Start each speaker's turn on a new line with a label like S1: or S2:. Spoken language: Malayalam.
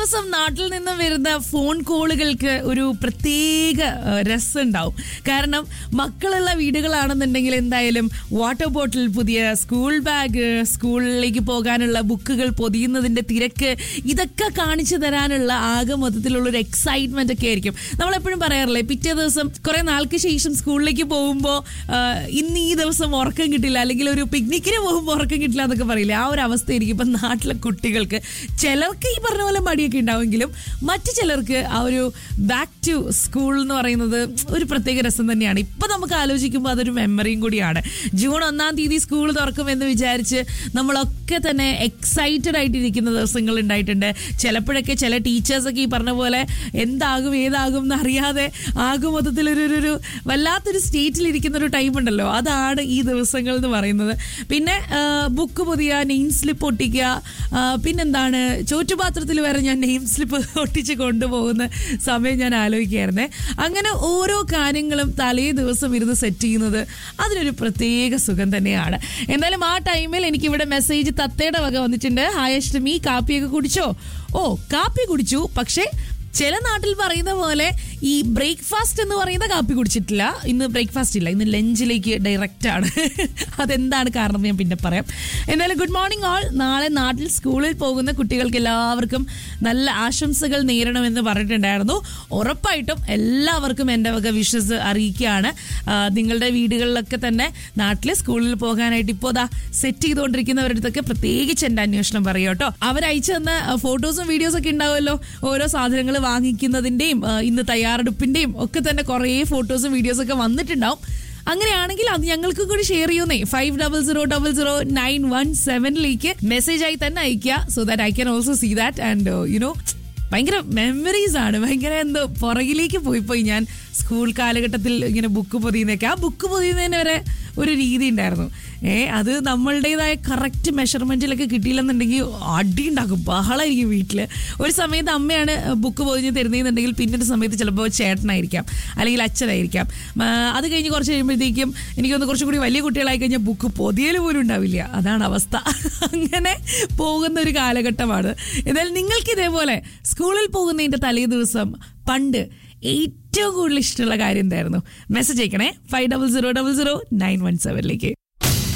S1: ദിവസം നാട്ടിൽ നിന്ന് വരുന്ന ഫോൺ കോളുകൾക്ക് ഒരു പ്രത്യേക ഏഹ്, രസമുണ്ടാവും കാരണം മക്കളുള്ള വീടുകളാണെന്നുണ്ടെങ്കിൽ എന്തായാലും വാട്ടർ ബോട്ടിൽ പുതിയ സ്കൂൾ ബാഗ് സ്കൂളിലേക്ക് പോകാനുള്ള ബുക്കുകൾ പൊതിയുന്നതിന്റെ തിരക്ക് ഇതൊക്കെ കാണിച്ചു തരാനുള്ള ആകെ മൊത്തത്തിലുള്ള ഒരു എക്സൈറ്റ്മെന്റ് ഒക്കെ ആയിരിക്കും നമ്മൾ എപ്പോഴും പറയാറില്ലേ പിറ്റേ ദിവസം കുറെ നാൾക്ക് ശേഷം സ്കൂളിലേക്ക് പോകുമ്പോൾ ഇന്ന് ഈ ദിവസം ഉറക്കം കിട്ടില്ല അല്ലെങ്കിൽ ഒരു പിക്നിക്കിന് പോകുമ്പോൾ ഉറക്കം കിട്ടില്ല എന്നൊക്കെ പറയില്ലേ ആ ഒരു അവസ്ഥയായിരിക്കും ഇപ്പം നാട്ടിലെ കുട്ടികൾക്ക് ചിലർക്ക് ഈ പറഞ്ഞ പോലെ മടിയൊക്കെ ഉണ്ടാവുമെങ്കിലും മറ്റു ചിലർക്ക് ആ ഒരു ബാക്ക് ടു സ്കൂൾ എന്ന് പറയുന്നത് ഒരു പ്രത്യേക രസം തന്നെയാണ് ഇപ്പൊ നമുക്ക് ആലോചിക്കുമ്പോൾ അതൊരു മെമ്മറിയും കൂടിയാണ് ജൂൺ ഒന്നാം തീയതി സ്കൂൾ തുറക്കുമെന്ന് വിചാരിച്ച് നമ്മളൊക്കെ തന്നെ എക്സൈറ്റഡ് ആയിട്ടിരിക്കുന്ന ദിവസങ്ങൾ ഉണ്ടായിട്ടുണ്ട് ചിലപ്പോഴൊക്കെ ചില ടീച്ചേഴ്സൊക്കെ ഈ പറഞ്ഞ പോലെ എന്താകും ഏതാകും എന്ന് അറിയാതെ ആകെ മൊത്തത്തിൽ ഒരു ഒരു- ഒരു വല്ലാത്തൊരു സ്റ്റേറ്റിൽ ഇരിക്കുന്ന ഒരു ടൈം ഉണ്ടല്ലോ അതാണ് ഈ ദിവസങ്ങൾ എന്ന് പറയുന്നത് പിന്നെ ബുക്ക് പൊതിയ നെയിം സ്ലിപ്പ് ഒട്ടിക്കുക ആ, പിന്നെന്താണ് ചോറ്റുപാത്രത്തിൽ വരെ ഞാൻ നെയിം സ്ലിപ്പ് ഒട്ടിച്ച് കൊണ്ടുപോകുന്ന സമയം ഞാൻ ആലോചിക്കായിരുന്നേ അങ്ങനെ ഓരോ കാര്യങ്ങളും തലേ ദിവസം ഇരുന്ന് സെറ്റ് ചെയ്യുന്നത് അതിനൊരു പ്രത്യേക സുഖം തന്നെയാണ് എന്തായാലും ആ ടൈമിൽ എനിക്ക് ഇവിടെ മെസ്സേജ് തത്തയുടെ വക വന്നിട്ടുണ്ട് ഹായ് അഷ്ടമി കാപ്പിയൊക്കെ കുടിച്ചോ ഓ കാപ്പി കുടിച്ചു പക്ഷേ ചില നാട്ടിൽ പറയുന്ന പോലെ ഈ ബ്രേക്ക്ഫാസ്റ്റ് എന്ന് പറയുന്ന കാപ്പി കുടിച്ചിട്ടില്ല ഇന്ന് ബ്രേക്ക്ഫാസ്റ്റ് ഇല്ല ഇന്ന് ലഞ്ചിലേക്ക് ഡയറക്റ്റ് ആണ് അതെന്താണ് കാരണം ഞാൻ പിന്നെ പറയാം എന്തായാലും ഗുഡ് മോർണിംഗ് ഓൾ നാളെ നാട്ടിൽ സ്കൂളിൽ പോകുന്ന കുട്ടികൾക്ക് എല്ലാവർക്കും നല്ല ആശംസകൾ നേരണമെന്ന് പറഞ്ഞിട്ടുണ്ടായിരുന്നു ഉറപ്പായിട്ടും എല്ലാവർക്കും എൻ്റെ വക വിഷസ് അറിയിക്കുകയാണ് ആ, നിങ്ങളുടെ വീടുകളിലൊക്കെ തന്നെ നാട്ടിൽ സ്കൂളിൽ പോകാനായിട്ട് ഇപ്പോൾ ദാ സെറ്റ് ചെയ്തുകൊണ്ടിരിക്കുന്നവരുടെ അടുത്തൊക്കെ പ്രത്യേകിച്ച് എൻ്റെ അന്വേഷണം പറയും കേട്ടോ അവരയച്ചു തന്ന ഫോട്ടോസും വീഡിയോസും ഒക്കെ ഉണ്ടാവുമല്ലോ ഓരോ സാധനങ്ങൾ വാങ്ങിക്കുന്നതിൻ്റെയും ഇന്ന് തയ്യാറെടുപ്പിൻ്റെയും ഒക്കെ തന്നെ കുറേ ഫോട്ടോസും വീഡിയോസും ഒക്കെ വന്നിട്ടുണ്ടാവും അങ്ങനെയാണെങ്കിൽ അത് ഞങ്ങൾക്ക് കൂടി ഷെയർ ചെയ്യുന്നേ five double zero double zero nine one സെവനിലേക്ക് മെസ്സേജ് ആയി തന്നെ അയക്കുക so that I can also see that and you know ഭയങ്കര മെമ്മറീസ് ആണ് ഭയങ്കര എന്തോ പുറകിലേക്ക് പോയി പോയി ഞാൻ സ്കൂൾ കാലഘട്ടത്തിൽ ഇങ്ങനെ ബുക്ക് പൊതിയുന്നതൊക്കെ ആ ബുക്ക് പൊതിയുന്നതിന് വരെ ഒരു രീതി ഉണ്ടായിരുന്നു ഏ അത് നമ്മളുടേതായ കറക്റ്റ് മെഷർമെന്റിലൊക്കെ കിട്ടിയില്ലെന്നുണ്ടെങ്കിൽ അടി ഉണ്ടാക്കും ബഹളമായിരിക്കും വീട്ടിൽ ഒരു സമയത്ത് അമ്മയാണ് ബുക്ക് പൊതിഞ്ഞ് തരുന്നതെന്നുണ്ടെങ്കിൽ പിന്നൊരു സമയത്ത് ചിലപ്പോൾ ചേട്ടനായിരിക്കാം അല്ലെങ്കിൽ അച്ഛനായിരിക്കാം ആ, അത് കഴിഞ്ഞ് കുറച്ച് കഴിയുമ്പോഴത്തേക്കും എനിക്കൊന്ന് കുറച്ചും കൂടി വലിയ കുട്ടികളായി കഴിഞ്ഞാൽ ബുക്ക് പൊതിയൽ പോലും ഉണ്ടാവില്ല അതാണ് അവസ്ഥ അങ്ങനെ പോകുന്ന ഒരു കാലഘട്ടമാണ് എന്തായാലും നിങ്ങൾക്ക് ഇതേപോലെ സ്കൂളിൽ പോകുന്നതിന്റെ തലേ ദിവസം പണ്ട് ഏറ്റവും കൂടുതൽ ഇഷ്ടമുള്ള കാര്യം എന്തായിരുന്നു മെസ്സേജ് അയക്കണേ five double zero double zero nine one സെവനിലേക്ക്